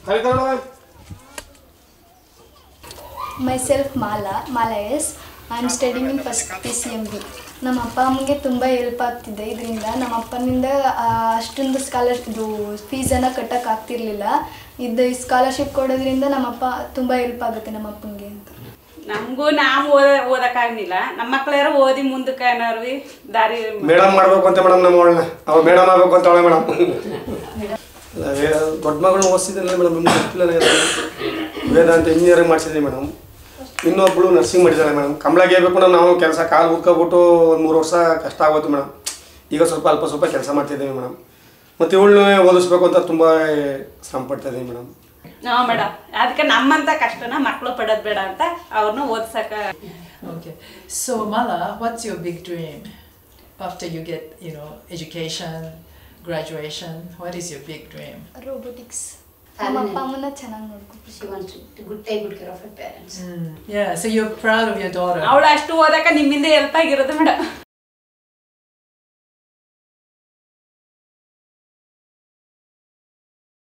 Myself Mala Mala S I am studying in first P C M B ನಮ್ಮ ಅಪ್ಪ ಅಮ್ಮಗೆ ತುಂಬ ಹೆಲ್ಪ್ ಆಗ್ತಿದೆ ಇದರಿಂದ ನಮ್ಮ ಅಪ್ಪನಿಂದ ಆ, ಅಷ್ಟೊಂದು ಸ್ಕಾಲರ್ ಇದು ಫೀಸನ್ನು ಕಟ್ಟಕ್ಕೆ ಆಗ್ತಿರ್ಲಿಲ್ಲ ಇದು ಈ ಸ್ಕಾಲರ್ಶಿಪ್ ಕೊಡೋದ್ರಿಂದ ನಮ್ಮಪ್ಪ ತುಂಬ ಹೆಲ್ಪ್ ಆಗುತ್ತೆ ನಮ್ಮ ಅಪ್ಪನಿಗೆ ಅಂತ ನಮಗೂ ನಾವು ಓದ ಓದಕ್ಕಾಗ್ಲಿಲ್ಲ ನಮ್ಮ ಮಕ್ಳ್ಯಾರು ಓದಿ ಮುಂದಕ್ಕೆ ಏನಾರು ದಾರಿ ಮೇಡಮ್ ಮಾಡ್ಬೇಕು ಅಂತ ಮೇಡಮ್ ನಮ್ಮ ಅವಳನ್ನ ಅವ ಮೇಡಮ್ ಆಗ್ಬೇಕು ಅಂತ ಅವಳೆ ಮೇಡಮ್ ದೊಡ್ಡ ಮಗಳು ಓದಿಸಿದ್ದಿಲ್ಲ ಮೇಡಮ್ ನಿಮ್ಗೆ ಗೊತ್ತಿಲ್ಲ ವೇದಾಂತ ಇಂಜಿನಿಯರಿಂಗ್ ಮಾಡಿಸಿದ್ರಿ ಮೇಡಮ್ ಇನ್ನೊಬ್ಳು ನರ್ಸಿಂಗ್ ಮಾಡಿದ್ದಾಳೆ ಮೇಡಮ್ ಕಂಬಳಗೆ ಬೇಕು ಮೇಡಮ್ ನಾವು ಕೆಲಸ ಕಾಲು ಉದ್ಕೊಬಿಟ್ಟು ಒಂದು ಮೂರು ವರ್ಷ ಕಷ್ಟ ಆಗೋಯ್ತು ಮೇಡಮ್ ಈಗ ಸ್ವಲ್ಪ ಅಲ್ಪ ಸ್ವಲ್ಪ ಕೆಲಸ ಮಾಡ್ತಿದ್ದೀವಿ ಮೇಡಮ್ ಮತ್ತು ಇವಳನ್ನೇ ಓದಿಸ್ಬೇಕು ಅಂತ ತುಂಬ ಶ್ರಮ ಪಡ್ತಾ ಇದ್ದೀವಿ ಮೇಡಮ್ ಹಾ ಮೇಡಮ್ ಅದಕ್ಕೆ ನಮ್ಮಂತ ಕಷ್ಟನ ಮಕ್ಳು ಪಡೋದ್ ಬೇಡ ಅಂತ ಅವ್ರನ್ನ ಓದ್ಸಕ Okay. So Mala, what's your big dream after you get, you know, education, graduation? What is your big dream? Robotics ನಮ್ಮ ಅಪ್ಪ ಅಮ್ಮನ ಚೆನ್ನಾಗಿ ನೋಡ್ಕೊ She wants to good take good care of her parents. Yeah. So you're proud of your daughter. ಅವಳು ಅಷ್ಟು ಓದಕ ನಿಮ್ಮಿಂದ help ಆಗಿರೋದು madam